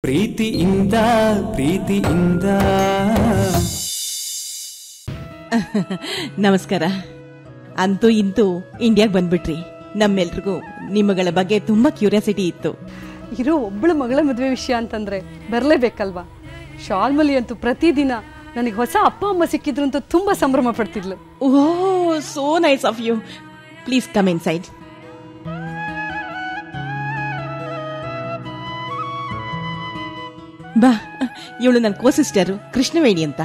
ಪ್ರೀತಿಯಿಂದ ಪ್ರೀತಿಯಿಂದ ನಮಸ್ಕಾರ ಅಂತೂ ಇಂತೂ ಇಂಡಿಯಾಗೆ ಬಂದ್ಬಿಟ್ರಿ ನಮ್ಮೆಲ್ರಿಗೂ ನಿಮ್ಮಗಳ ಬಗ್ಗೆ ತುಂಬಾ ಕ್ಯೂರಿಯಾಸಿಟಿ ಇತ್ತು ಇರೋ ಒಬ್ಬಳು ಮಗಳ ಮದುವೆ ವಿಷಯ ಅಂತಂದ್ರೆ ಬರಲೇಬೇಕಲ್ವಾ ಶಾಲ್ಮಲಿ ಅಂತೂ ಪ್ರತಿದಿನ ನನಗೆ ಹೊಸ ಅಪ್ಪ ಅಮ್ಮ ಸಿಕ್ಕಿದ್ರು ಅಂತ ತುಂಬಾ ಸಂಭ್ರಮ ಪಡ್ತಿದ್ಲು oh so nice of you please come ಇನ್ ಸೈಡ್ ಬಾ ಇವಳು ನನ್ನ ಕೋ ಸಿಸ್ಟರು ಕೃಷ್ಣವೇಣಿ ಅಂತ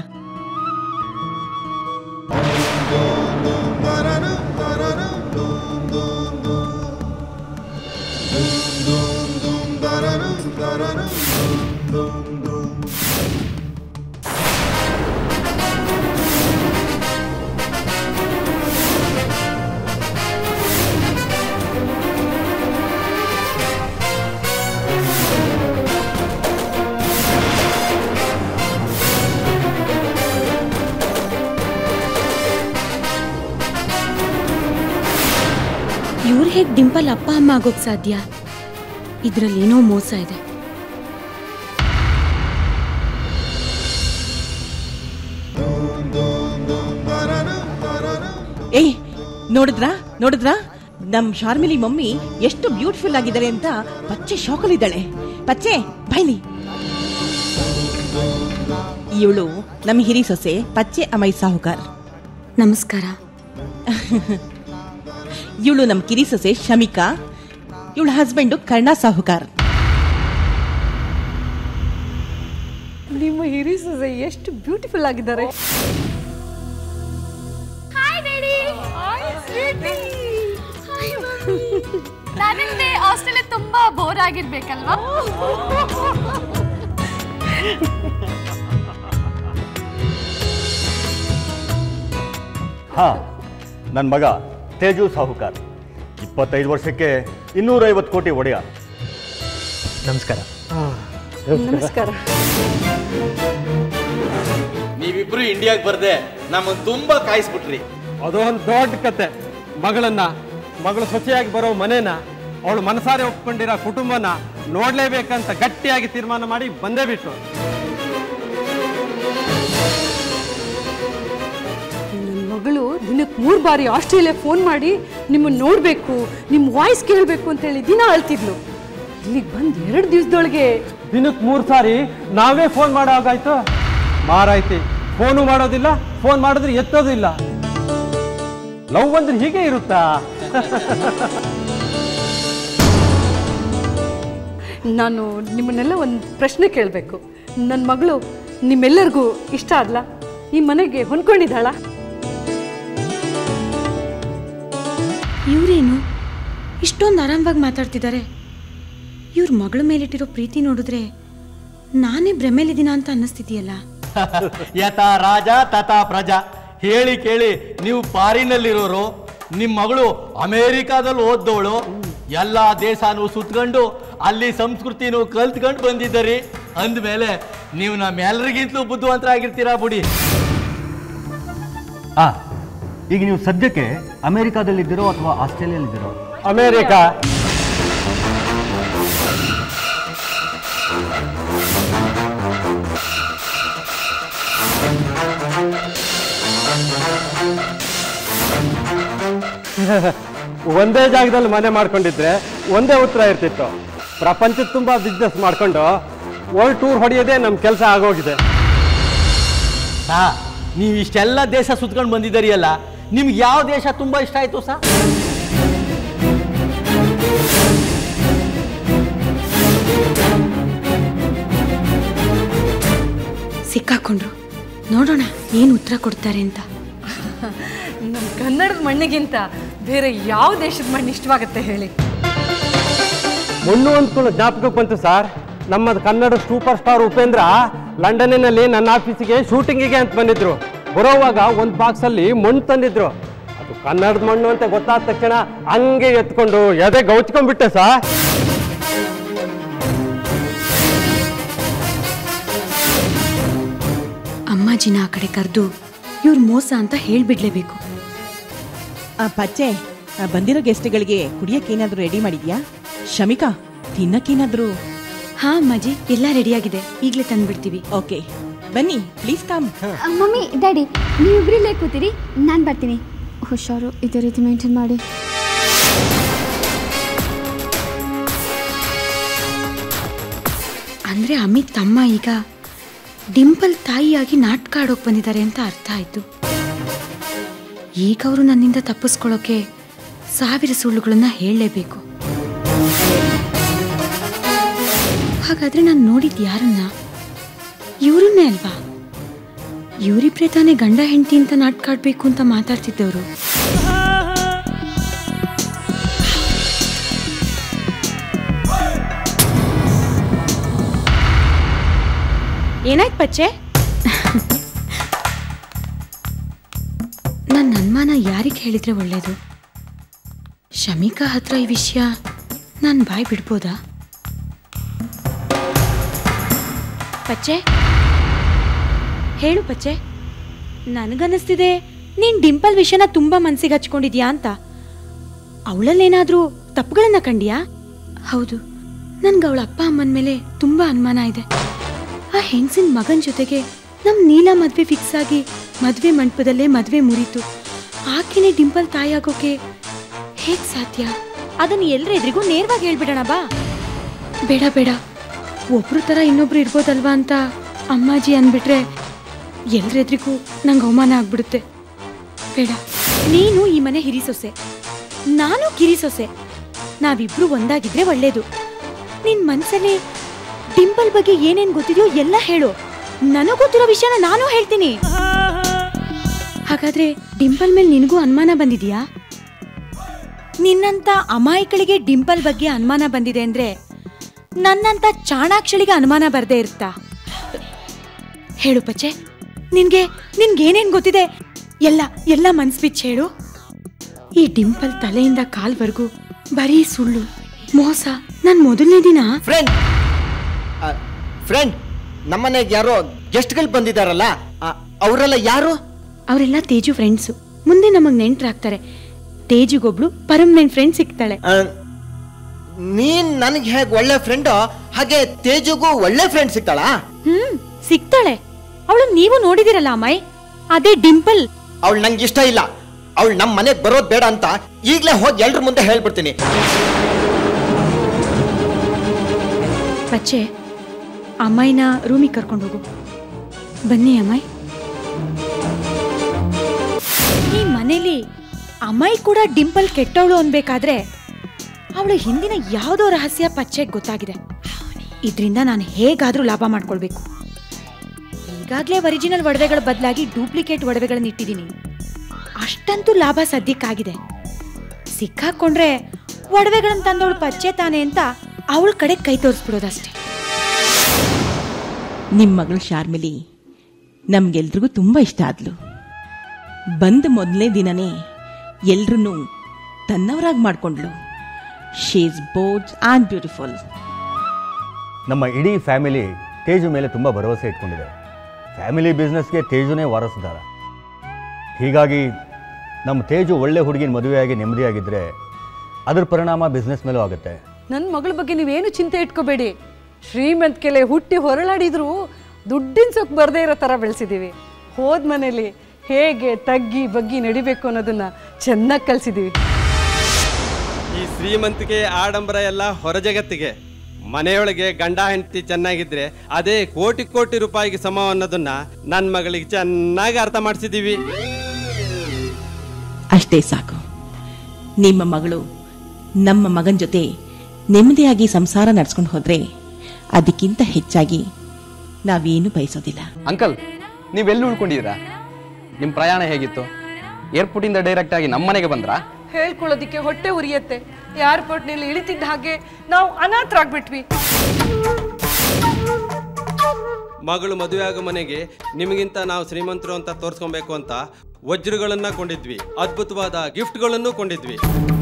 ಇವ್ರು ಹೇಗೆ ಡಿಂಪಲ್ ಅಪ್ಪ ಅಮ್ಮ ಆಗೋಕ್ ಸಾಧ್ಯ ಇದ್ರಲ್ಲಿ ಏನೋ ಮೋಸ ಇದೆ ಏಯ್ ನೋಡಿದ್ರಾ ನೋಡಿದ್ರಾ ನಮ್ ಶಾರ್ಮಿಲಿ ಮಮ್ಮಿ ಎಷ್ಟು ಬ್ಯೂಟಿಫುಲ್ ಆಗಿದ್ದಾರೆ ಅಂತ ಪಚ್ಚೆ ಶಾಕಲ್ಲಿದ್ದಾಳೆ ಪಚ್ಚೆ ಬೈಲಿ ಇವಳು ನಮ್ ಹಿರಿ ಸೊಸೆ ಪಚ್ಚೆ ಅಮೈ ಸಾಹುಕಾರ್ ನಮಸ್ಕಾರ ಇವಳು ನಮ್ ಕಿರಿ ಸೊಸೆ ಶಮಿಕಾ ಇವಳ ಹಸ್ಬೆಂಡು ಕರ್ಣ ಸಾಹುಕಾರ್ ನಿಮ್ಮ ಹಿರಿ ಸೊಸೆ ಎಷ್ಟು ಬ್ಯೂಟಿಫುಲ್ ಆಗಿದ್ದಾರೆ ನಾನಿಂದೆ ಹಾಸ್ಟೆಲ್ ತುಂಬಾ ಬೋರ್ ಆಗಿರ್ಬೇಕಲ್ವಾ ಹಾ ನನ್ನ ಮಗ ತೇಜು ಸಾಹುಕಾರ್ ಇಪ್ಪತ್ತೈದು ವರ್ಷಕ್ಕೆ ಇನ್ನೂರೈವತ್ತು ಕೋಟಿ ಒಡೆಯ ನಮಸ್ಕಾರ ನಮಸ್ಕಾರ ನೀವಿಬ್ರು ಇಂಡಿಯಾಗೆ ಬರ್ದೆ ನಮ್ಮನ್ನು ತುಂಬಾ ಕಾಯಿಸ್ಬಿಟ್ರಿ ಅದೊಂದು ದೊಡ್ಡ ಕತೆ ಮಗಳನ್ನ ಮಗಳು ಸೊಸೆಯಾಗಿ ಬರೋ ಮನೇನ ಅವಳು ಮನಸಾರೆ ಒಪ್ಕೊಂಡಿರೋ ಕುಟುಂಬನ ನೋಡ್ಲೇಬೇಕಂತ ಗಟ್ಟಿಯಾಗಿ ತೀರ್ಮಾನ ಮಾಡಿ ಬಂದೇ ಬಿಟ್ಟು ನನ್ನ ಮಗಳು ದಿನಕ್ಕೆ ಮೂರು ಬಾರಿ ಆಸ್ಟ್ರೇಲಿಯಾ ಫೋನ್ ಮಾಡಿ ನಿಮ್ಮನ್ನ ನೋಡಬೇಕು ನಿಮ್ಮ ವಾಯ್ಸ್ ಕೇಳಬೇಕು ಅಂತ ಹೇಳಿ ದಿನ ಅಳ್ತಿದ್ಲು ಇಲ್ಲಿಗೆ ಬಂದು ಎರಡು ದಿವಸದೊಳಗೆ ದಿನಕ್ಕೆ ಮೂರು ಸಾರಿ ನಾವೇ ಫೋನ್ ಮಾಡೋ ಹಾಗಾಯ್ತು ಮಾರಾಯ್ತಿ ಫೋನು ಮಾಡೋದಿಲ್ಲ ಫೋನ್ ಮಾಡಿದ್ರೆ ಎತ್ತೋದಿಲ್ಲ ಲವ್ ಅಂದ್ರೆ ಹೀಗೆ ಇರುತ್ತಾ ನಾನು ನಿಮ್ಮನ್ನೆಲ್ಲ ಒಂದು ಪ್ರಶ್ನೆ ಕೇಳಬೇಕು ನನ್ನ ಮಗಳು ನಿಮ್ಮೆಲ್ಲರಿಗೂ ಇಷ್ಟ ಆದ್ಲಾ ಈ ಮನೆಗೆ ಹೊಂದ್ಕೊಂಡಿದ್ದಾಳ ಇವ್ರೇನು ಇಷ್ಟೊಂದು ಆರಾಮವಾಗಿ ಮಾತಾಡ್ತಿದ್ದಾರೆ ಇವ್ರ ಮಗಳ ಮೇಲಿಟ್ಟಿರೋ ಪ್ರೀತಿ ನೋಡಿದ್ರೆ ನಾನೇ ಭ್ರಮೇಲಿದ್ದೀನ ಅಂತ ಅನ್ನಿಸ್ತಿದೆಯಲ್ಲ ಯಥಾ ರಾಜ ತಥಾ ಪ್ರಜಾ ಹೇಳಿ ಕೇಳಿ ನೀವು ಫಾರಿನಲ್ಲಿರೋರು ನಿಮ್ಮ ಮಗಳು ಅಮೇರಿಕಾದಲ್ಲಿ ಓದ್ದವಳು ಎಲ್ಲ ದೇಶನೂ ಸುತ್ಕೊಂಡು ಅಲ್ಲಿ ಸಂಸ್ಕೃತಿನೂ ಕಲ್ತ್ಕೊಂಡು ಬಂದಿದ್ದರಿ ಅಂದಮೇಲೆ ನೀವು ನಮ್ಮೆಲ್ಲರಿಗಿಂತಲೂ ಬುದ್ಧಿವಂತರಾಗಿರ್ತೀರಾ ಬುಡಿ ಹಾ ಈಗ ನೀವು ಸದ್ಯಕ್ಕೆ ಅಮೆರಿಕಾದಲ್ಲಿದ್ದೀರೋ ಅಥವಾ ಆಸ್ಟ್ರೇಲಿಯಲ್ಲಿದ್ದೀರೋ ಅಮೇರಿಕಾ ಒಂದೇ ಜಾಗದಲ್ಲಿ ಮನೆ ಮಾಡ್ಕೊಂಡಿದ್ರೆ ಒಂದೇ ಉತ್ತರ ಇರ್ತಿತ್ತು ಪ್ರಪಂಚದ ತುಂಬ ಬಿಸ್ನೆಸ್ ಮಾಡ್ಕೊಂಡು ವರ್ಲ್ಡ್ ಟೂರ್ ಹೊಡೆಯೋದೇ ನಮ್ಮ ಕೆಲಸ ಆಗೋಗಿದೆ ಸಾ ನೀವು ಇಷ್ಟೆಲ್ಲ ದೇಶ ಸುತ್ಕೊಂಡು ಬಂದಿದ್ದೀರಿಯಲ್ಲ ನಿಮ್ಗೆ ಯಾವ ದೇಶ ತುಂಬಾ ಇಷ್ಟ ಆಯ್ತು ಸಾ ಸಿಕ್ಕಾಕೊಂಡ್ರು ನೋಡೋಣ ಏನು ಉತ್ತರ ಕೊಡ್ತಾರೆ ಅಂತ ನಮ್ಮ ಕನ್ನಡದ ಮಣ್ಣಿಗಿಂತ ಬೇರೆ ಯಾವ ದೇಶದ ಮಣ್ಣು ಇಷ್ಟವಾಗುತ್ತೆ ಹೇಳಿ ಮಣ್ಣು ಅಂದ್ಕೊಂಡು ಜ್ಞಾಪಕಕ್ಕೆ ಬಂತು ಸರ್ ನಮ್ಮ ಕನ್ನಡ ಸೂಪರ್ ಸ್ಟಾರ್ ಉಪೇಂದ್ರ ಲಂಡನ್ನಿನಲ್ಲಿ ನನ್ನ ಆಫೀಸಿಗೆ ಶೂಟಿಂಗಿಗೆ ಅಂತ ಬಂದಿದ್ರು ಬರೋವಾಗ ಒಂದು ಬಾಕ್ಸಲ್ಲಿ ಮಣ್ಣು ತಂದಿದ್ರು ಅದು ಕನ್ನಡದ ಮಣ್ಣು ಅಂತ ಗೊತ್ತಾದ ತಕ್ಷಣ ಹಂಗೆ ಎತ್ಕೊಂಡು ಎದೆ ಗೌಚ್ಕೊಂಡ್ಬಿಟ್ಟೆ ಸರ್ ಅಮ್ಮಾಜಿನ ಆ ಕಡೆ ಕರೆದು ಇವ್ರ ಮೋಸ ಅಂತ ಹೇಳ್ಬಿಡ್ಲೇಬೇಕು ಆ ಪಚ್ಚೆ ಆ ಬಂದಿರೋ ಗೆಸ್ಟ್ಗಳಿಗೆ ಕುಡಿಯಕ್ಕೇನಾದ್ರೂ ರೆಡಿ ಮಾಡಿದ್ಯಾ ಶಮಿಕಾ ತಿನ್ನಕ್ಕೇನಾದ್ರೂ ಹಾ ಅಮ್ಮಾಜಿ ಎಲ್ಲ ರೆಡಿಯಾಗಿದೆ ಈಗಲೇ ತಂದ್ಬಿಡ್ತೀವಿ ಓಕೆ ಬನ್ನಿ ಪ್ಲೀಸ್ ಕಮ್ ಮಮ್ಮಿ ಡ್ಯಾಡಿ ನೀವಿಬ್ರಿಲ್ಲೇ ಕೂತೀರಿ ನಾನು ಬರ್ತೀನಿ ಹುಷಾರು ಇದೇ ರೀತಿ ಮೇಂಟೈನ್ ಮಾಡಿ ಅಂದ್ರೆ ಅಮಿತ್ ತಮ್ಮ ಈಗ ಡಿಂಪಲ್ ತಾಯಿಯಾಗಿ ನಾಟಕ ಆಡೋಕ್ ಬಂದಿದ್ದಾರೆ ಅಂತ ಅರ್ಥ ಆಯ್ತು ಈಗ ಅವರು ನನ್ನಿಂದ ತಪ್ಪಿಸ್ಕೊಳ್ಳೋಕೆ ಸಾವಿರ ಸುಳ್ಳುಗಳನ್ನ ಹೇಳಲೇಬೇಕು ಹಾಗಾದ್ರೆ ನಾನು ನೋಡಿದ್ ಯಾರನ್ನ ಇವರನ್ನೇ ಅಲ್ವಾ ಇವರಿಬ್ರೇ ತಾನೇ ಗಂಡ ಹೆಂಡತಿ ಅಂತ ನಾಟಕ ಆಡ್ಬೇಕು ಅಂತ ಮಾತಾಡ್ತಿದ್ದವರು ಏನಾಯ್ತು ಪಚ್ಚೆ ನನ್ನ ಅನುಮಾನ ಯಾರಿಗೆ ಹೇಳಿದ್ರೆ ಒಳ್ಳೇದು ಶಮಿಕಾ ಹತ್ರ ಈ ವಿಷಯ ನಾನು ಬಾಯ್ ಬಿಡ್ಬೋದಾ ಪಚ್ಚೆ ಹೇಳು ಪಚ್ಚೆ ನನಗನ್ನಿಸ್ತಿದೆ ನೀನ್ ಡಿಂಪಲ್ ವಿಷಯನ ತುಂಬಾ ಮನ್ಸಿಗೆ ಹಚ್ಕೊಂಡಿದ್ಯಾ ಅಂತ ಅವಳಲ್ಲೇನಾದ್ರೂ ತಪ್ಪುಗಳನ್ನ ಕಂಡಿಯಾ ಹೌದು ನನ್ಗೆ ಅವಳ ಅಪ್ಪ ಅಮ್ಮನ ಮೇಲೆ ತುಂಬಾ ಅನುಮಾನ ಇದೆ ಆ ಹೆಂಗಸಿನ ಮಗನ ಜೊತೆಗೆ ನಮ್ ನೀಲ ಮದ್ವೆ ಫಿಕ್ಸ್ ಆಗಿ ಮದ್ವೆ ಮಂಟಪದಲ್ಲೇ ಮದ್ವೆ ಮುರಿತು ಆಕೆನೆ ಡಿಂಪಲ್ ತಾಯಿಯಾಗೋಕೆ ಹೇಗ್ ಸಾಧ್ಯ ಅದನ್ನ ಎಲ್ರ ಎದುರಿಗೂ ನೇರವಾಗಿ ಹೇಳ್ಬಿಡೋಣ ಬಾ ಬೇಡ ಬೇಡ ಒಬ್ರು ತರ ಇನ್ನೊಬ್ರು ಇರ್ಬೋದಲ್ವಾ ಅಂತ ಅಮ್ಮಾಜಿ ಅಂದ್ಬಿಟ್ರೆ ಎಲ್ರೆದ್ರಿಗೂ ನಂಗೆ ಅವಮಾನ ಆಗ್ಬಿಡುತ್ತೆ ಬೇಡ ನೀನು ಈ ಮನೆ ಹಿರಿ ಸೊಸೆ ನಾನು ಕಿರಿ ಸೊಸೆ ನಾವಿಬ್ರು ಒಂದಾಗಿದ್ರೆ ಒಳ್ಳೇದು ನಿನ್ ಮನ್ಸಲ್ಲಿ ಡಿಂಪಲ್ ಬಗ್ಗೆ ಏನೇನ್ ಗೊತ್ತಿದೆಯೋ ಎಲ್ಲ ಹೇಳು ನನಗ್ ಗೊತ್ತಿರೋ ವಿಷಯನ ನಾನು ಹೇಳ್ತೀನಿ ಹಾಗಾದ್ರೆ ಡಿಂಪಲ್ ಮೇಲೆ ನಿನಗೂ ಅನುಮಾನ ಬಂದಿದ್ಯಾ ನಿನ್ನಂತ ಅಮಾಯಕಳಿಗೆ ಡಿಂಪಲ್ ಬಗ್ಗೆ ಅನುಮಾನ ಬಂದಿದೆ ಅಂದ್ರೆ ನನ್ನಂತ ಚಾಣಾಕ್ಷಳಿಗೆ ಅನುಮಾನ ಬರ್ದೇ ಇರುತ್ತಾ ಹೇಳು ಪಚ್ಚೆ ನಿನ್ಗೆ ನಿನ್ಗೇನೇನ್ ಗೊತ್ತಿದೆ ಎಲ್ಲ ಎಲ್ಲ ಮನ್ಸ್ ಬಿಚ್ಚಿ ಹೇಳು ಈ ಡಿಂಪಲ್ ತಲೆಯಿಂದ ಕಾಲ್ವರೆಗೂ ಬರೀ ಸುಳ್ಳು ಮೋಸ ನನ್ ಮೊದಲನೇ ದಿನ ಫ್ರೆಂಡ್ ಫ್ರೆಂಡ್ ನಮ್ಮನೆಗೆ ಯಾರೋ ಗೆಸ್ಟ್ಗಳು ಬಂದಿದಾರಲ್ಲ ಆ, ಅವರೆಲ್ಲ ಯಾರು ಅವರೆಲ್ಲ ತೇಜು ಫ್ರೆಂಡ್ಸು ಮುಂದೆ ನಮಗ್ ನೆಂಟ್ರಾಗ್ತಾರೆ ತೇಜುಗೊಬ್ಳು ಪರ್ಮನೆಂಟ್ ಫ್ರೆಂಡ್ ಸಿಗ್ತಾಳೆ ಆ, ನೀನ್ ನನಗೆ ಹೇಗೆ ಒಳ್ಳೆ ಫ್ರೆಂಡು ಹಾಗೆ ತೇಜುಗೂ ಒಳ್ಳೆ ಫ್ರೆಂಡ್ ಸಿಗ್ತಾಳಾ ಹ್ಮ್ ಸಿಗ್ತಾಳೆ ಅವಳು ನೀವು ನೋಡಿದಿರಲ್ಲ ಅಮ್ಮಾಯಿ ಅದೇ ಡಿಂಪಲ್ ಅವಳು ನಂಗೆ ಇಷ್ಟ ಇಲ್ಲ ಅವಳು ನಮ್ಮ ಮನೆಗೆ ಬರೋದು ಬೇಡ ಅಂತ ಈಗಲೇ ಹೋಗಿ ಎಲ್ರ ಮುಂದೆ ಹೇಳ್ಬಿಡ್ತೀನಿ ಪಚ್ಚೆ ಅಮ್ಮಾಯಿನ ರೂಮಿಗೆ ಕರ್ಕೊಂಡು ಹೋಗು ಬನ್ನಿ ಅಮ್ಮಾಯಿ ಈ ಮನೇಲಿ ಅಮ್ಮಾಯಿ ಕೂಡ ಡಿಂಪಲ್ ಕೆಟ್ಟವಳು ಅನ್ಬೇಕಾದ್ರೆ ಅವಳ ಹಿಂದಿನ ಯಾವುದೋ ರಹಸ್ಯ ಪಚ್ಚೆಗೆ ಗೊತ್ತಾಗಿದೆ ಇದರಿಂದ ನಾನು ಹೇಗಾದ್ರೂ ಲಾಭ ಮಾಡ್ಕೊಳ್ಬೇಕು ಈಗಾಗಲೇ ಒರಿಜಿನಲ್ ಒಡವೆಗಳ ಬದಲಾಗಿ ಡೂಪ್ಲಿಕೇಟ್ ಒಡವೆಗಳನ್ನ ಇಟ್ಟಿದ್ದೀನಿ ಅಷ್ಟಂತೂ ಲಾಭ ಸದ್ಯಕ್ಕಾಗಿದೆ ಸಿಕ್ಕಾಕೊಂಡ್ರೆ ಒಡವೆಗಳನ್ನ ತಂದವಳು ಪಚ್ಚೆ ತಾನೆ ಅಂತ ಅವಳ ಕಡೆ ಕೈ ತೋರಿಸ್ಬಿಡೋದಷ್ಟೇ ನಿಮ್ಮ ಮಗಳು ಶಾರ್ಮಿಲಿ ನಮ್ಗೆಲ್ರಿಗೂ ತುಂಬಾ ಇಷ್ಟ ಆದ್ಲು ಬಂದ ಮೊದಲನೇ ದಿನನೇ ಎಲ್ರೂ ತನ್ನವರಾಗಿ ಮಾಡ್ಕೊಂಡ್ಲು she is bold and beautiful ನಮ್ಮ ಇಡೀ ಫ್ಯಾಮಿಲಿ ತೇಜು ಮೇಲೆ ತುಂಬ ಭರವಸೆ ಇಟ್ಕೊಂಡಿದೆ ಫ್ಯಾಮಿಲಿ ಬಿಸ್ನೆಸ್ಗೆ ತೇಜುನೇ ವಾರಸ್ದಾರ ಹೀಗಾಗಿ ನಮ್ಮ ತೇಜು ಒಳ್ಳೆ ಹುಡುಗಿನ ಮದುವೆಯಾಗಿ ನೆಮ್ಮದಿಯಾಗಿದ್ದರೆ ಅದ್ರ ಪರಿಣಾಮ ಬಿಸ್ನೆಸ್ ಮೇಲೂ ಆಗುತ್ತೆ ನನ್ನ ಮಗಳ ಬಗ್ಗೆ ನೀವೇನು ಚಿಂತೆ ಇಟ್ಕೋಬೇಡಿ ಶ್ರೀಮಂತಿಕೆಲೆ ಹುಟ್ಟಿ ಹೊರಳಾಡಿದ್ರು ದುಡ್ಡಿನ ಸೊಕ್ ಬರದೇ ಇರೋ ಥರ ಬೆಳೆಸಿದ್ದೀವಿ ಹೋದ ಮನೇಲಿ ಹೇಗೆ ತಗ್ಗಿ ಬಗ್ಗಿ ನಡಿಬೇಕು ಅನ್ನೋದನ್ನ ಚೆನ್ನಾಗಿ ಕಲಿಸಿದ್ದೀವಿ ಈ ಶ್ರೀಮಂತಿಕೆ ಆಡಂಬರ ಎಲ್ಲ ಹೊರ ಜಗತ್ತಿಗೆ ಮನೆಯೊಳಗೆ ಗಂಡ ಹೆಂಡತಿ ಚೆನ್ನಾಗಿದ್ರೆ ಅದೇ ಕೋಟಿ ಕೋಟಿ ರೂಪಾಯಿಗೆ ಸಮ ಅನ್ನೋದನ್ನ ನನ್ನ ಮಗಳಿಗೆ ಚೆನ್ನಾಗಿ ಅರ್ಥ ಮಾಡಿಸಿದೀವಿ ಅಷ್ಟೇ ಸಾಕು ನಿಮ್ಮ ಮಗಳು ನಮ್ಮ ಮಗನ ಜೊತೆ ನೆಮ್ಮದಿಯಾಗಿ ಸಂಸಾರ ನಡ್ಸ್ಕೊಂಡು ಹೋದ್ರೆ ಅದಕ್ಕಿಂತ ಹೆಚ್ಚಾಗಿ ನಾವೇನು ಬಯಸೋದಿಲ್ಲ ಅಂಕಲ್ ನೀವೆಲ್ಲಿ ಉಳ್ಕೊಂಡಿದ್ದೀರಾ ನಿಮ್ಮ ಪ್ರಯಾಣ ಹೇಗಿತ್ತು ಏರ್ಪೋರ್ಟಿಂದ ಡೈರೆಕ್ಟ್ ಆಗಿ ನಮ್ಮ ಮನೆಗೆ ಬಂದ್ರಾ ಹೇಳ್ಕೊಳ್ಳೋದಿಕ್ಕೆ ಹೊಟ್ಟೆ ಉರಿಯತ್ತೆ ಏರ್ಪೋರ್ಟ್ನಲ್ಲಿ ಇಳಿತಿದ್ದ ಹಾಗೆ ನಾವು ಅನಾಥರಾಗ್ಬಿಟ್ವಿ ಮಗಳು ಮದುವೆ ಆಗೋ ಮನೆಗೆ ನಿಮಗಿಂತ ನಾವು ಶ್ರೀಮಂತರು ಅಂತ ತೋರಿಸ್ಕೊಬೇಕು ಅಂತ ವಜ್ರಗಳನ್ನ ಕೊಂಡಿದ್ವಿ ಅದ್ಭುತವಾದ ಗಿಫ್ಟ್ಗಳನ್ನು ಕೊಂಡಿದ್ವಿ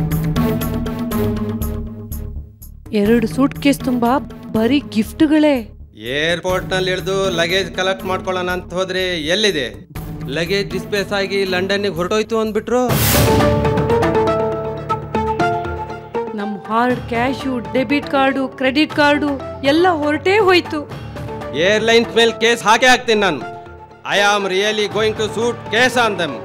ಎರಡು ಸೂಟ್ ಕೇಸ್ ತುಂಬಾ ಬರೀ ಗಿಫ್ಟ್ಗಳೇ ಏರ್ಪೋರ್ಟ್ ನಲ್ಲಿ ಇಳಿದು ಲಗೇಜ್ ಕಲೆಕ್ಟ್ ಮಾಡ್ಕೊಳ್ಳೋಣ ಅಂತ ಹೋದ್ರೆ ಎಲ್ಲಿದೆ ಲಗೇಜ್ ಡಿಸ್ಪೇಸ್ ಆಗಿ ಲಂಡನ್ನಿಗೆ ಹೊರಟೋಯ್ತು ಅಂದ್ಬಿಟ್ರು ನಮ್ಮ hard cash debit card credit card ಎಲ್ಲ ಹೊರಟೇ ಹೋಯ್ತು ಏರ್ಲೈನ್ಸ್ ಮೇಲೆ ಕೇಸ್ ಹಾಕೇ ಹಾಕ್ತೀನಿ ನಾನು I am really going to suit case on them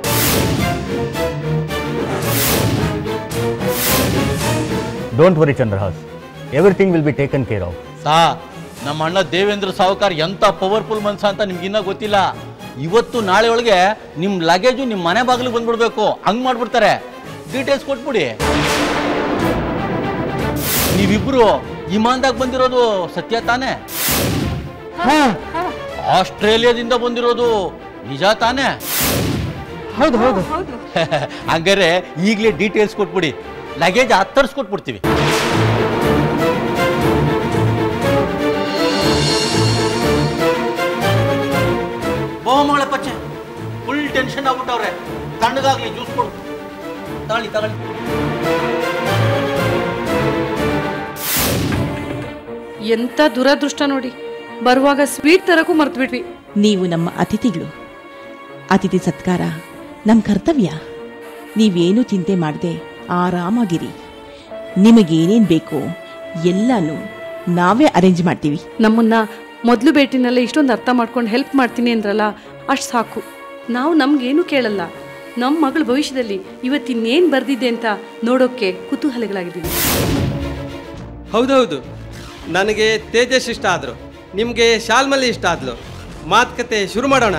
don't worry Chandrahas everything will be taken care of ಸಾ ನಮ್ಮ ಅಣ್ಣ ದೇವೇಂದ್ರ ಸಾವುಕಾರ್ ಎಂತ ಪವರ್ಫುಲ್ ಮನ್ಸ ಅಂತ ನಿಮ್ಗೆ ಇನ್ನೂ ಗೊತ್ತಿಲ್ಲ ಇವತ್ತು ನಾಳೆ ಒಳಗೆ ನಿಮ್ಮ ಲಗೇಜು ನಿಮ್ಮ ಮನೆ ಬಾಗಿಲಿಗೆ ಬಂದ್ಬಿಡ್ಬೇಕು ಹಂಗ್ ಮಾಡ್ಬಿಡ್ತಾರೆ ಡೀಟೇಲ್ಸ್ ಕೊಟ್ಬಿಡಿ ನೀವಿಬ್ರು ವಿಮಾನದಾಗ ಬಂದಿರೋದು ಸತ್ಯ ತಾನೇ ಆಸ್ಟ್ರೇಲಿಯಾದಿಂದ ಬಂದಿರೋದು ನಿಜ ತಾನೇ ಹೌದು ಹೌದು ಹಂಗಾರೆ ಈಗಲೇ ಡೀಟೇಲ್ಸ್ ಕೊಟ್ಬಿಡಿ ಲಗೇಜ್ ಹತ್ತರಿಸ್ಕೊಟ್ಬಿಡ್ತೀವಿ ಬಹುಮಗಳ ಪಚ್ಚೆ ಫುಲ್ ಟೆನ್ಷನ್ ಆಗ್ಬಿಟ್ಟವ್ರೆ ತಣ್ಣಗಾಗ್ಲಿ ಜ್ಯೂಸ್ ಕೊಡು ತಗೊಳ್ಳಿ ತಗೊಳ್ಳಿ ಎಂತ ದುರದೃಷ್ಟ ನೋಡಿ ಬರುವಾಗ ಸ್ವೀಟ್ ತರಕ್ಕೂ ಮರ್ತು ಬಿಟ್ವಿ ನೀವು ನಮ್ಮ ಅತಿಥಿಗಳು ಅತಿಥಿ ಸತ್ಕಾರ ನಮ್ಮ ಕರ್ತವ್ಯ ನೀವೇನು ಚಿಂತೆ ಮಾಡದೆ ಆರಾಮಾಗಿರಿ ನಿಮಗೇನೇನು ಬೇಕೋ ಎಲ್ಲನೂ ನಾವೇ ಅರೇಂಜ್ ಮಾಡ್ತೀವಿ ನಮ್ಮನ್ನ ಮೊದಲು ಭೇಟಿನಲ್ಲೇ ಇಷ್ಟೊಂದು ಅರ್ಥ ಮಾಡ್ಕೊಂಡು ಹೆಲ್ಪ್ ಮಾಡ್ತೀನಿ ಅಂದ್ರಲ್ಲ ಅಷ್ಟು ಸಾಕು ನಾವು ನಮ್ಗೇನು ಕೇಳಲ್ಲ ನಮ್ಮ ಮಗಳ ಭವಿಷ್ಯದಲ್ಲಿ ಇವತ್ತಿನ್ನೇನು ಬರ್ದಿದೆ ಅಂತ ನೋಡೋಕ್ಕೆ ಕುತೂಹಲಗಳಾಗಿದ್ದೀವಿ ಹೌದೌದು ನನಗೆ ತೇಜಸ್ ಇಷ್ಟ ಆದರು ನಿಮಗೆ ಶಾಲ್ಮಲಿ ಇಷ್ಟ ಆದ್ಲು ಮಾತುಕತೆ ಶುರು ಮಾಡೋಣ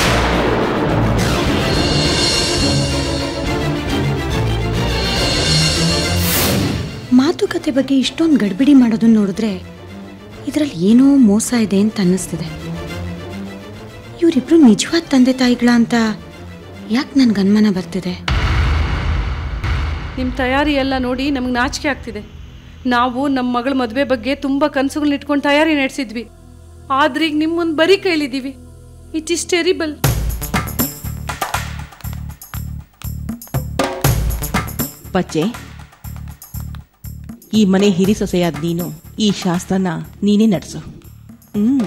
ಮಾತುಕತೆ ಬಗ್ಗೆ ಇಷ್ಟೊಂದು ಗಡ್ಬಿಡಿ ಮಾಡೋದನ್ನ ನೋಡಿದ್ರೆ ಇದರಲ್ಲಿ ಏನೋ ಮೋಸ ಇದೆ ಅಂತ ಅನ್ನಿಸ್ತಿದೆ ಇವರಿಬ್ರು ನಿಜವಾದ ತಂದೆ ತಾಯಿಗಳ ಅಂತ ಯಾಕೆ ನನ್ಗೆ ಅನುಮಾನ ಬರ್ತಿದೆ ನಿಮ್ಮ ತಯಾರಿ ಎಲ್ಲ ನೋಡಿ ನಮಗೆ ನಾಚಿಕೆ ಆಗ್ತಿದೆ ನಾವು ನಮ್ಮ ಮಗಳ ಮದುವೆ ಬಗ್ಗೆ ತುಂಬ ಕನಸುಗಳನ್ನ ಇಟ್ಕೊಂಡು ತಯಾರಿ ನಡೆಸಿದ್ವಿ ಆದ್ರೆ ಈಗ ನಿಮ್ಮ ಮುಂದೆ ಬರೀ ಕೈಲಿದ್ದೀವಿ ಇಟ್ ಇಸ್ ಟೆರಿಬಲ್ ಪಚ್ಚೆ ಈ ಮನೆ ಹಿರಿ ಸೊಸೆಯಾದ ನೀನು ಈ ಶಾಸ್ತ್ರನ ನೀನೇ ನಡೆಸು ಹ್ಮ್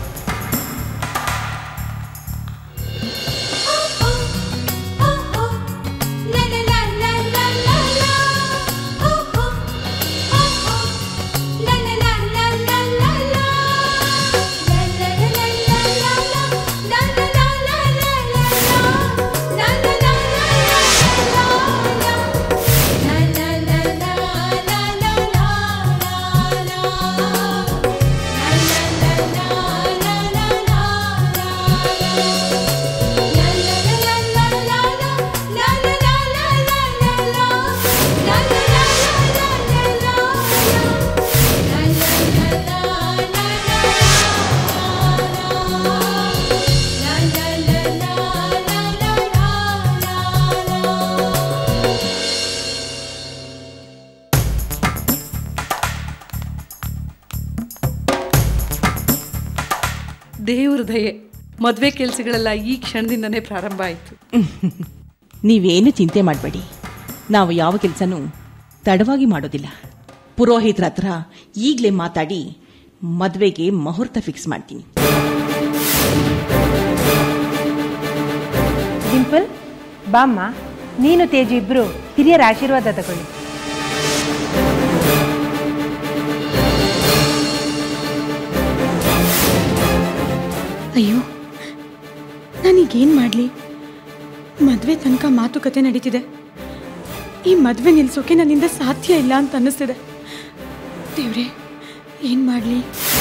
ದೇವ್ರ ದಯೆ ಮದುವೆ ಕೆಲಸಗಳೆಲ್ಲ ಈ ಕ್ಷಣದಿಂದನೇ ಪ್ರಾರಂಭ ಆಯಿತು ನೀವೇನು ಚಿಂತೆ ಮಾಡಬೇಡಿ ನಾವು ಯಾವ ಕೆಲಸನೂ ತಡವಾಗಿ ಮಾಡೋದಿಲ್ಲ ಪುರೋಹಿತರ ಹತ್ರ ಈಗಲೇ ಮಾತಾಡಿ ಮದುವೆಗೆ ಮುಹೂರ್ತ ಫಿಕ್ಸ್ ಮಾಡ್ತೀನಿ ಡಿಂಪಲ್ ಬಾಮ್ಮ ನೀನು ತೇಜು ಇಬ್ರು ಹಿರಿಯರ ಆಶೀರ್ವಾದ ತಗೊಳ್ಳಿ ಅಯ್ಯೋ ನಾನೀಗೇನು ಮಾಡಲಿ ಮದುವೆ ತನಕ ಮಾತುಕತೆ ನಡೀತಿದೆ ಈ ಮದುವೆ ನಿಲ್ಸೋಕೆ ನನ್ನಿಂದ ಸಾಧ್ಯ ಇಲ್ಲ ಅಂತ ಅನ್ನಿಸ್ತಿದೆ ದೇವ್ರೆ ಏನು ಮಾಡಲಿ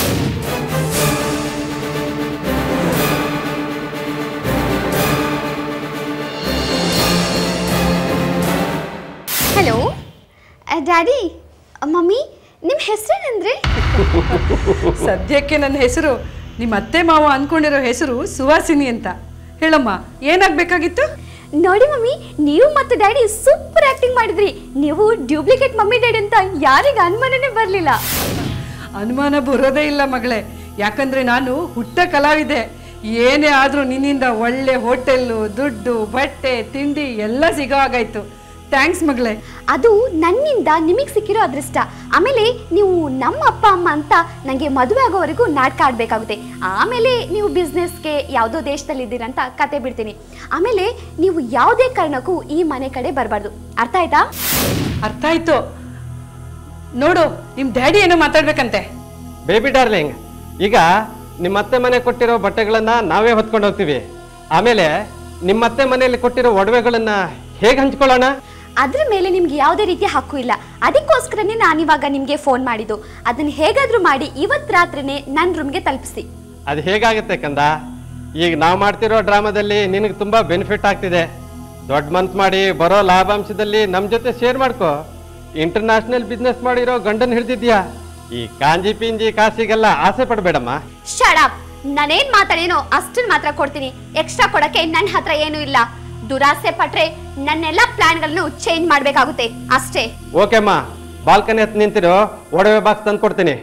ಹಲೋ ಡ್ಯಾಡಿ ಮಮ್ಮಿ ನಿಮ್ಮ ಹೆಸರೇನಂದ್ರೆ ಸದ್ಯಕ್ಕೆ ನನ್ನ ಹೆಸರು ನಿಮ್ಮ ಅತ್ತೆ ಮಾವ ಅನ್ಕೊಂಡಿರೋ ಹೆಸರು ಸುವಾಸಿನಿ ಅಂತ ಹೇಳಮ್ಮ ಏನಾಗಬೇಕಾಗಿತ್ತು ನೋಡಿ ಮಮ್ಮಿ ನೀವು ಮತ್ತು ಡ್ಯಾಡಿ ಸೂಪರ್ ಆಕ್ಟಿಂಗ್ ಮಾಡಿದ್ರಿ ನೀವು ಡ್ಯೂಪ್ಲಿಕೇಟ್ ಮಮ್ಮಿ ಡ್ಯಾಡಿ ಅಂತ ಯಾರಿಗ ಅನುಮಾನನೇ ಬರಲಿಲ್ಲ ಅನುಮಾನ ಬರೋದೇ ಇಲ್ಲ ಮಗಳೇ ಯಾಕಂದ್ರೆ ನಾನು ಹುಟ್ಟ ಕಲಾವಿದೆ ಏನೇ ಆದರೂ ನಿನ್ನಿಂದ ಒಳ್ಳೆ ಹೋಟೆಲ್ಲು ದುಡ್ಡು ಬಟ್ಟೆ ತಿಂಡಿ ಎಲ್ಲ ಸಿಗೋ ಹಾಗಾಯ್ತು ಥ್ಯಾಂಕ್ಸ್ ಮಗಳೇ ಅದು ನನ್ನಿಂದ ನಿಮಗೆ ಸಿಕ್ಕಿರೋ ಅದೃಷ್ಟ ಆಮೇಲೆ ನೀವು ನಮ್ಮ ಅಪ್ಪ ಅಮ್ಮ ಅಂತ ನನಗೆ ಮದುವೆ ಆಗೋವರೆಗೂ ನಾಟಕ ಆಡಬೇಕಾಗುತ್ತೆ ಆಮೇಲೆ ನೀವು ಬಿಸ್ನೆಸ್ಗೆ ಯಾವುದೋ ದೇಶದಲ್ಲಿದ್ದೀರಂತ ಕತೆ ಬಿಡ್ತೀನಿ ಆಮೇಲೆ ನೀವು ಯಾವುದೇ ಕಾರಣಕ್ಕೂ ಈ ಮನೆ ಕಡೆ ಬರಬಾರ್ದು ಅರ್ಥ ಆಯ್ತಾ ಅರ್ಥ ಆಯ್ತು ನೋಡು ನಿಮ್ ಡ್ಯಾಡಿ ಏನೋ ಮಾತಾಡ್ಬೇಕಂತೆ ಬೇಬಿ ಡಾರ್ಲಿಂಗ್ ಈಗ ನಿಮ್ಮ ಅತ್ತೆ ಮನೆ ಕೊಟ್ಟಿರೋ ಬಟ್ಟೆಗಳನ್ನ ನಾವೇ ಹೊತ್ಕೊಂಡು ಹೋಗ್ತೀವಿ ಆಮೇಲೆ ನಿಮ್ಮ ಅತ್ತೆ ಮನೆಯಲ್ಲಿ ಕೊಟ್ಟಿರೋ ಒಡವೆಗಳನ್ನ ಹೇಗೆ ಹಂಚ್ಕೊಳ್ಳೋಣ ಅದ್ರ ಮೇಲೆ ನಿಮ್ಗೆ ಯಾವುದೇ ರೀತಿಯ ಹಕ್ಕು ಇಲ್ಲ ಅದಕ್ಕೋಸ್ಕರನೇ ನಾನಿವಾಗ ನಿಮ್ಗೆ ಫೋನ್ ಮಾಡಿದ್ದು ಅದನ್ನ ಹೇಗಾದ್ರೂ ಮಾಡಿ ಇವತ್ ರಾತ್ರಿನೇ ನನ್ನ ರೂಮ್ಗೆ ತಲುಪಿಸಿ ಅದು ಹೇಗಾಗುತ್ತೆ ಕಂದ ಈಗ ನಾವು ಮಾಡ್ತಿರೋ ಡ್ರಾಮಾದಲ್ಲಿ ನಿನಗೆ ತುಂಬಾ ಬೆನಿಫಿಟ್ ಆಗ್ತಿದೆ ದೊಡ್ಡ ಮನ್ಸ್ ಮಾಡಿ ಬರೋ ಲಾಭಾಂಶದಲ್ಲಿ ನಮ್ಮ ಜೊತೆ ಶೇರ್ ಮಾಡ್ಕೋ ಇಂಟರ್ನ್ಯಾಷನಲ್ ಬಿಸ್ನೆಸ್ ಮಾಡಿರೋ ಗಂಡನ್ ಹಿಡ್ದಿದ್ಯಾ ಈ ಕಾಂಜಿ ಪಿಂಜಿ ಕಾಸಿಗೆಲ್ಲ ಆಸೆ ಪಡಬೇಡಮ್ಮ ಶಡಪ್ ನಾನೇನ್ ಮಾತಾಡೇನೋ ಅಷ್ಟನ್ ಮಾತ್ರ ಕೊಡ್ತೀನಿ ಎಕ್ಸ್ಟ್ರಾ ಕೊಡಕ್ಕೆ ನನ್ನ ಹತ್ರ ಏನೂ ಇಲ್ಲ ದುರಾಸೆ ಪಟ್ರೆ ನನ್ನೆಲ್ಲ ಪ್ಲಾನ್ಗಳನ್ನು ಚೇಂಜ್ ಮಾಡ್ಬೇಕಾಗುತ್ತೆ ಅಷ್ಟೇ ಓಕೆ ಅಮ್ಮ ಬಾಲ್ಕನಿ ಹತ್ತು ನಿಂತಿರೋ ಒಡವೆ ಬಾಕ್ಸ್ ತಂದು ಕೊಡ್ತೀನಿ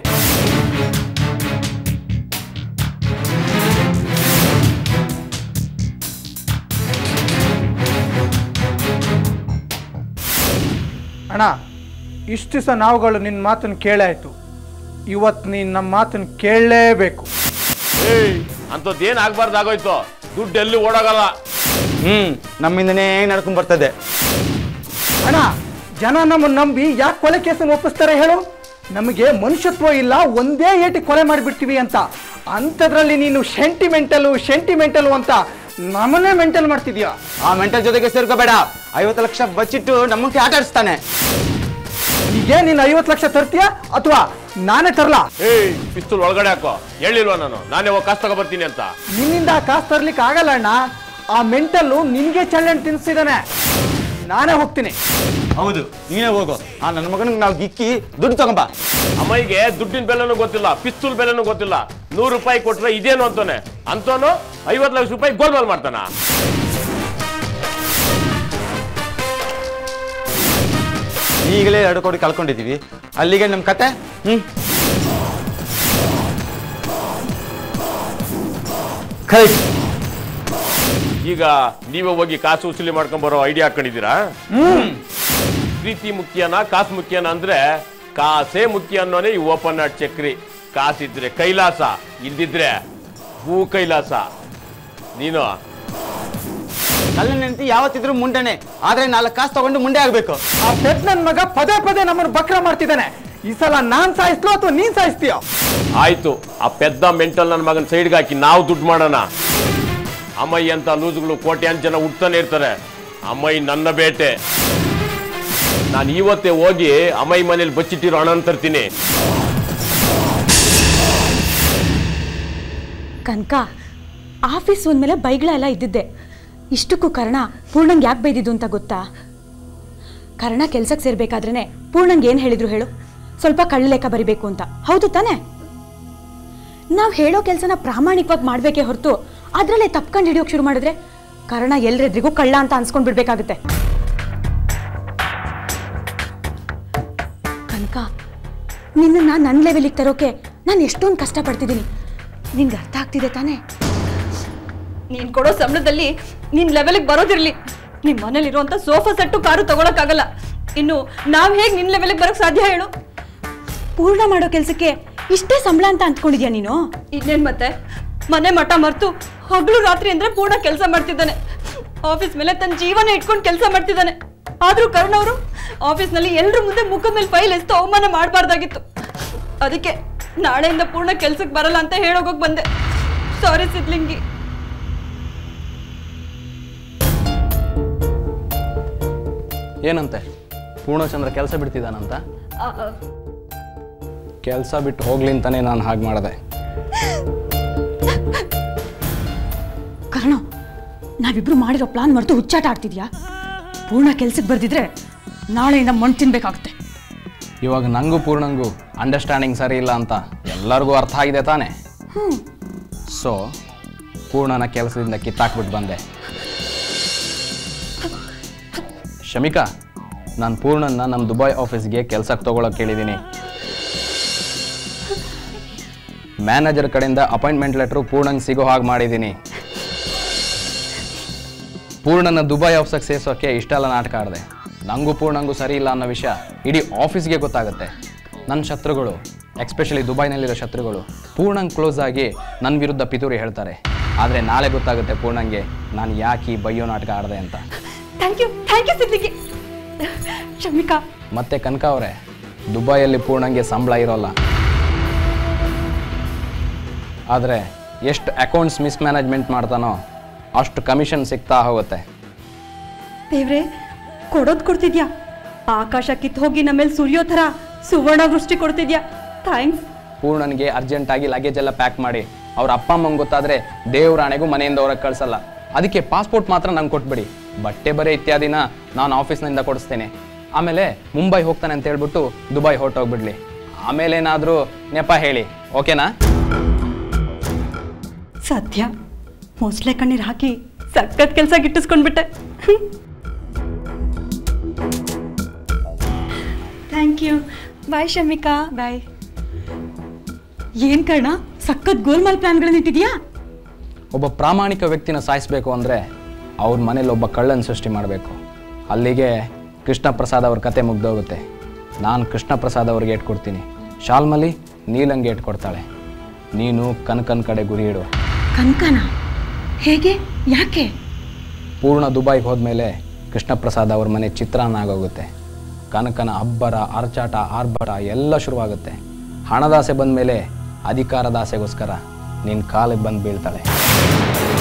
ಅಣ್ಣ ಇಷ್ಟು ದಿವಸ ನಾವುಗಳು ನಿನ್ನ ಮಾತನ್ನು ಕೇಳಾಯ್ತು ಇವತ್ತು ನೀನು ನಮ್ಮ ಮಾತನ್ನು ಕೇಳಲೇಬೇಕು ಏಯ್ ಅಂಥದ್ದೇನು ಆಗ್ಬಾರ್ದಾಗೋಯ್ತು ದುಡ್ಡು ಎಲ್ಲಿ ಓಡೋಗಲ್ಲ ಹ್ಮ್ ನಮ್ಮಿಂದನೇ ನಡ್ಕೊಂಡ್ ಬರ್ತದೆ ಅಣ್ಣ ಜನ ನಮ್ಮನ್ನು ನಂಬಿ ಯಾಕೆ ಕೊಲೆ ಕೇಸನ್ನು ಒಪ್ಪಿಸ್ತಾರೆ ಹೇಳು ನಮಗೆ ಮನುಷ್ಯತ್ವ ಇಲ್ಲ ಒಂದೇ ಏಟಿ ಕೊಲೆ ಮಾಡಿಬಿಡ್ತೀವಿ ಅಂತ ಅಂಥದ್ರಲ್ಲಿ ನೀನು ಸೆಂಟಿಮೆಂಟಲು ಸೆಂಟಿಮೆಂಟಲು ಅಂತ ನಮ್ಮನ್ನೇ ಮೆಂಟಲ್ ಮಾಡ್ತಿದ್ಯಾ ಆ ಮೆಂಟಲ್ ಜೊತೆಗೆ ಸೇರ್ಕೋಬೇಡ ಐವತ್ತು ಲಕ್ಷ ಬಚ್ಚಿಟ್ಟು ನಮ್ಮಕ್ಕೆ ಆಟ ಆಡಿಸ್ತಾನೆ ಈಗ ನೀನು ಐವತ್ತು ಲಕ್ಷ ತರ್ತೀಯಾ ಅಥವಾ ನಾನೇ ತರಲಾ ಏಯ್ ಪಿಸ್ತೂಲ್ ಒಳಗಡೆ ಹಾಕೋ ಹೇಳಿಲ್ವಾ ನಾನು ನಾನೇ ಹೋಗಿ ಕಾಸು ತಗೊಬರ್ತೀನಿ ಅಂತ ನಿನ್ನಿಂದ ಆ ಕಾಸು ತರ್ಲಿಕ್ಕೆ ಆಗಲ್ಲ ಅಣ್ಣ ಆ ಮೆಂಟಲ್ಲು ನಿನ್ಗೆ ಚಳ್ಳಣ್ಣು ತಿನ್ಸಿದಾನೆ ನಾನೇ ಹೋಗ್ತೀನಿ ಹೌದು ನೀನೇ ಹೋಗು ಆ ನನ್ನ ಮಗನಿಗೆ ನಾವು ಗಿಕ್ಕಿ ದುಡ್ಡು ತಗೊಂಬ ಅಮ್ಮಯ್ಯಗೆ ದುಡ್ಡಿನ ಬೆಲೆನೂ ಗೊತ್ತಿಲ್ಲ ಪಿಸ್ತೂಲ್ ಬೆಲೆನೂ ಗೊತ್ತಿಲ್ಲ ನೂರು ರೂಪಾಯಿ ಕೊಟ್ರೆ ಇದೇನು ಅಂತಾನೆ ಅಂತೋನು ಐವತ್ತು ಲಕ್ಷ ರೂಪಾಯಿ ಗೋಲ್ಮಾಲ್ ಮಾಡ್ತಾನ ಈಗಲೇ ಎರಡು ಕೋಟಿ ಕಳ್ಕೊಂಡಿದೀವಿ ಅಲ್ಲಿಗೆ ನಮ್ಮ ಕತೆ ಹ್ಮ್ ಕರೆಕ್ಟ್ ಈಗ ನೀವೇ ಹೋಗಿ ಕಾಸು ವಸೂಲಿ ಮಾಡ್ಕೊಂಡ್ ಬರೋ ಐಡಿಯಾ ಹಾಕೊಂಡಿದ್ದೀರಾ ಪ್ರೀತಿ ಮುಖ್ಯನಾ ಕಾಸು ಮುಖ್ಯನಾ ಅಂದ್ರೆ ಕಾಸೇ ಮುಖ್ಯ ಅನ್ನೋನೇ ಈ ಓಪನ್ ಆರ್ಟ್ ಚಕ್ರಿ ಕಾಸಿದ್ರೆ ಕೈಲಾಸ ಇಲ್ದಿದ್ರೆ ಭೂ ಕೈಲಾಸ ನೀನು ಕಲ್ಲ ನೆಂತಿ ಯಾವತ್ತಿದ್ರು ಮುಂಡೆನೆ ಆದ್ರೆ ನಾಲ್ಕು ಕಾಸು ತಗೊಂಡು ಮುಂಡೆ ಆಗ್ಬೇಕು ಆ ಪೆದ್ ನನ್ ಮಗ ಪದೇ ಪದೇ ನಮ್ಮನ್ನು ಬಕ್ರ ಮಾಡ್ತಿದ್ದಾನೆ ಈ ಸಲ ನಾನ್ ಸಾಯಿಸ್ಲೋ ಅಥವಾ ನೀನ್ ಸಾಯಿಸ್ತೀಯೋ ಆಯ್ತು ಆ ಪೆದ್ದ ಮೆಂಟಲ್ ನನ್ನ ಮಗನ ಸೈಡ್ಗೆ ಹಾಕಿ ನಾವು ದುಡ್ಡು ಮಾಡೋಣ ಅಮ್ಮಯ್ಯ ಅಂತ ಲೂಸುಗಳು ಕೋಟ್ಯಾಂತ ಜನ ಹುಡ್ತಾನೆ ಇರ್ತಾರೆ ಅಮ್ಮಯ್ಯ ನನ್ನ ಬೇಟೆ ನಾನು ಇವತ್ತೇ ಹೋಗಿ ಅಮ್ಮಯ್ಯ ಮನೇಲಿ ಬಚ್ಚಿಟ್ಟಿರೋ ಹಣ ತರ್ತೀನಿ ಕನಕ ಆಫೀಸ್ ಒಂದ್ಮೇಲೆ ಬೈಗಳೆಲ್ಲ ಇದ್ದಿದ್ದೆ ಇಷ್ಟಕ್ಕೂ ಕರ್ಣ ಪೂರ್ಣಂಗೆ ಯಾಕೆ ಬೈದಿದ್ದು ಅಂತ ಗೊತ್ತಾ ಕರ್ಣ ಕೆಲ್ಸಕ್ಕೆ ಸೇರ್ಬೇಕಾದ್ರೇನೆ ಪೂರ್ಣಂಗೆ ಏನು ಹೇಳಿದ್ರು ಹೇಳು ಸ್ವಲ್ಪ ಕಳ್ಳ ಲೆಕ್ಕ ಬರಿಬೇಕು ಅಂತ ಹೌದು ತಾನೇ ನಾವು ಹೇಳೋ ಕೆಲಸನ ಪ್ರಾಮಾಣಿಕವಾಗಿ ಮಾಡಬೇಕೇ ಹೊರತು ಅದರಲ್ಲೇ ತಪ್ಕೊಂಡು ಹಿಡಿಯೋಕೆ ಶುರು ಮಾಡಿದ್ರೆ ಕರ್ಣ ಎಲ್ರೆದ್ರಿಗೂ ಕಳ್ಳ ಅಂತ ಅನ್ಸ್ಕೊಂಡ್ ಬಿಡ್ಬೇಕಾಗುತ್ತೆ ಕನಕ ನಿನ್ನನ್ನು ನನ್ನ ಲೆವೆಲಿಗೆ ತರೋಕೆ ನಾನು ಎಷ್ಟೊಂದು ಕಷ್ಟಪಡ್ತಿದ್ದೀನಿ ನಿನ್ಗೆ ಅರ್ಥ ಆಗ್ತಿದೆ ತಾನೇ ನೀನ್ ಕೊಡೋ ಸಂಬಳದಲ್ಲಿ ನಿನ್ ಲೆವೆಲ್ಗೆ ಬರೋದಿರ್ಲಿ ನಿಮ್ ಮನೇಲಿರುವಂತ ಸೋಫಾ ಸೆಟ್ಟು ಕಾರು ತಗೊಳಕ್ಕಾಗಲ್ಲ ಇನ್ನು ನಾವ್ ಹೇಗ್ ನಿನ್ ಲೆವೆಲ್ಗೆ ಬರೋಕ್ ಸಾಧ್ಯ ಹೇಳು ಪೂರ್ಣ ಮಾಡೋ ಕೆಲಸಕ್ಕೆ ಇಷ್ಟೇ ಸಂಬಳ ಅಂತ ಅಂದ್ಕೊಂಡಿದ್ಯಾ ನೀನು ಇನ್ನೇನ್ ಮತ್ತೆ ಮನೆ ಮಠ ಮರ್ತು ಹಗಲು ರಾತ್ರಿ ಅಂದ್ರೆ ಪೂರ್ಣ ಕೆಲಸ ಮಾಡ್ತಿದ್ದಾನೆ ಆಫೀಸ್ ಮೇಲೆ ತನ್ನ ಜೀವನ ಇಟ್ಕೊಂಡು ಕೆಲಸ ಮಾಡ್ತಿದ್ದಾನೆ ಆದ್ರೂ ಕರುಣ್ ಅವರು ಆಫೀಸ್ನಲ್ಲಿ ಎಲ್ರ ಮುಂದೆ ಮುಖದ ಮೇಲೆ ಫೈಲ್ ಎಸ್ತು ಅವಮಾನ ಮಾಡಬಾರ್ದಾಗಿತ್ತು ಅದಕ್ಕೆ ನಾಳೆಯಿಂದ ಪೂರ್ಣ ಕೆಲ್ಸಕ್ಕೆ ಬರಲ್ಲ ಅಂತ ಹೇಳೋಗೋಗ್ ಬಂದೆ ಸಾರಿ ಸಿದ್ಲಿಂಗಿ ಏನಂತೆ ಪೂರ್ಣಚಂದ್ರ ಕೆಲಸ ಬಿಡ್ತಿದ್ದಾನಂತ ಆ, ಆ, ಕೆಲಸ ಬಿಟ್ಟು ಹೋಗ್ಲಿ ಅಂತಾನೆ ನಾನು ಹಾಗೆ ಮಾಡಿದೆ ಕರ್ಣ ನಾವಿಬ್ರು ಮಾಡಿರೋ ಪ್ಲಾನ್ ಮರೆತು ಹುಚ್ಚಾಟ ಆಡ್ತಿದ್ಯಾ ಪೂರ್ಣ ಕೆಲ್ಸಕ್ಕೆ ಬರ್ದಿದ್ರೆ ನಾಳೆಯಿಂದ ಮಣ್ಣು ತಿನ್ಬೇಕಾಗುತ್ತೆ ಇವಾಗ ನಂಗೂ ಪೂರ್ಣಂಗೂ ಅಂಡರ್ಸ್ಟ್ಯಾಂಡಿಂಗ್ ಸರಿ ಇಲ್ಲ ಅಂತ ಎಲ್ಲರಿಗೂ ಅರ್ಥ ಆಗಿದೆ ತಾನೆ ಹ್ಮ್ ಸೊ ಪೂರ್ಣನ ಕೆಲಸದಿಂದ ಕಿತ್ತಾಕ್ಬಿಟ್ಟು ಬಂದೆ ಶಮಿಕಾ ನಾನು ಪೂರ್ಣನ್ನ ನಮ್ಮ ದುಬೈ ಆಫೀಸ್ಗೆ ಕೆಲ್ಸಕ್ಕೆ ತಗೊಳಕ್ಕೆ ಕೇಳಿದ್ದೀನಿ ಮ್ಯಾನೇಜರ್ ಕಡೆಯಿಂದ ಅಪಾಯಿಂಟ್ಮೆಂಟ್ ಲೆಟ್ರು ಪೂರ್ಣಂಗೆ ಸಿಗೋ ಹಾಗೆ ಮಾಡಿದ್ದೀನಿ ಪೂರ್ಣನ ದುಬೈ ಆಫೀಸಿಗೆ ಸೇರ್ಸೋಕ್ಕೆ ಇಷ್ಟೆಲ್ಲ ನಾಟಕ ಆಡಿದೆ ನಂಗೂ ಪೂರ್ಣಂಗೂ ಸರಿ ಇಲ್ಲ ಅನ್ನೋ ವಿಷಯ ಇಡೀ ಆಫೀಸ್ಗೆ ಗೊತ್ತಾಗುತ್ತೆ ನನ್ನ ಶತ್ರುಗಳು ಎಕ್ಸ್ಪೆಷಲಿ ದುಬೈನಲ್ಲಿರೋ ಶತ್ರುಗಳು ಪೂರ್ಣಂಗ್ ಕ್ಲೋಸ್ ಆಗಿ ನನ್ನ ವಿರುದ್ಧ ಪಿತೂರಿ ಹೇಳ್ತಾರೆ ಆದರೆ ನಾಳೆ ಗೊತ್ತಾಗುತ್ತೆ ಪೂರ್ಣಂಗೆ ನಾನು ಯಾಕೆ ಈ ಬಯ್ಯೋ ನಾಟಕ ಆಡಿದೆ ಅಂತ thank you thank you Sidlingi Shamika ಮತ್ತೆ ಕನಕ ಅವರೇ ದುಬೈಯಲ್ಲಿ ಪೂರ್ಣಂಗೆ ಸಂಬಳ ಇರೋಲ್ಲ ಆದರೆ ಎಷ್ಟು ಅಕೌಂಟ್ಸ್ ಮಿಸ್ಮ್ಯಾನೇಜ್ಮೆಂಟ್ ಮಾಡ್ತಾನೋ ಅಷ್ಟು ಕಮಿಷನ್ ಸಿಗ್ತಾ ಹೋಗುತ್ತೆ ದೇವ್ರೆ ಕೊಡೋದ್ ಕೊಡ್ತಿದ್ಯಾ ಆಕಾಶ ಕಿತ್ ಹೋಗಿ ನಮ್ಮೇಲೆ ಸುರಿಯೋ ಥರ ಸುವರ್ಣ ವೃಷ್ಟಿ ಕೊಡ್ತಿದ್ಯಾ ಥ್ಯಾಂಕ್ಸ್ ಪೂರ್ಣನಿಗೆ ಅರ್ಜೆಂಟಾಗಿ ಲಗೇಜ್ ಎಲ್ಲ ಪ್ಯಾಕ್ ಮಾಡಿ ಅವ್ರ ಅಪ್ಪ ಅಮ್ಮಂಗೆ ಗೊತ್ತಾದರೆ ದೇವರಾಣೆಗೂ ಮನೆಯಿಂದ ಹೊರಗೆ ಕಳಿಸಲ್ಲ ಅದಕ್ಕೆ ಪಾಸ್ಪೋರ್ಟ್ ಮಾತ್ರ ನಂಗೆ ಕೊಟ್ಬಿಡಿ ಬಟ್ಟೆ ಬರೆ ಇತ್ಯಾದಿನ ನಾನು ಆಫೀಸ್ನಿಂದ ಕೊಡಿಸ್ತೇನೆ ಆಮೇಲೆ ಮುಂಬೈ ಹೋಗ್ತಾನೆ ಅಂತ ಹೇಳ್ಬಿಟ್ಟು ದುಬೈ ಹೊರಟೋಗ್ಬಿಡ್ಲಿ ಆಮೇಲೆ ಏನಾದರೂ ನೆಪ ಹೇಳಿ ಓಕೆನಾ ಸದ್ಯ ಮೊಸಳೆ ಕಣ್ಣೀರ್ ಹಾಕಿ ಸಖತ್ ಕೆಲಸ ಗಿಟ್ಟಿಸ್ಕೊಂಡ್ಬಿಟ್ಟೆ thank you bye Shamika bye ಏನ್ ಕರ್ಣ ಸಖತ್ ಗೋಲ್ಮಾಲ್ ಪ್ಲಾನ್ಗಳನ್ನ ಇಟ್ಟಿದ್ಯಾ ಒಬ್ಬ ಪ್ರಾಮಾಣಿಕ ವ್ಯಕ್ತಿನ ಸಾಯಿಸಬೇಕು ಅಂದರೆ ಅವ್ರ ಮನೇಲಿ ಒಬ್ಬ ಕಳ್ಳನ ಸೃಷ್ಟಿ ಮಾಡಬೇಕು ಅಲ್ಲಿಗೆ ಕೃಷ್ಣ ಪ್ರಸಾದ್ ಅವ್ರ ಕತೆ ಮುಗ್ದೋಗುತ್ತೆ ನಾನು ಕೃಷ್ಣ ಪ್ರಸಾದ್ ಅವ್ರಿಗೆ ಏಟ್ ಕೊಡ್ತೀನಿ ಶಾಲ್ಮಲಿ ನೀಲಂಗೆ ಏಟ್ ಕೊಡ್ತಾಳೆ ನೀನು ಕನಕನ ಕಡೆ ಗುರಿ ಇಡು ಕನ್ಕನ ಹೇಗೆ ಯಾಕೆ ಪೂರ್ಣ ದುಬೈಗೆ ಹೋದ್ಮೇಲೆ ಕೃಷ್ಣ ಪ್ರಸಾದ್ ಅವ್ರ ಮನೆ ಚಿತ್ರಾನ್ನ ಆಗೋಗುತ್ತೆ ಕನಕನ ಅಬ್ಬರ ಅರ್ಚಾಟ ಆರ್ಭಟ ಎಲ್ಲ ಶುರುವಾಗುತ್ತೆ ಹಣದಾಸೆ ಬಂದಮೇಲೆ ಅಧಿಕಾರದ ಆಸೆಗೋಸ್ಕರ ನಿನ್ನ ಕಾಲಿಗೆ ಬಂದು ಬೀಳ್ತಾಳೆ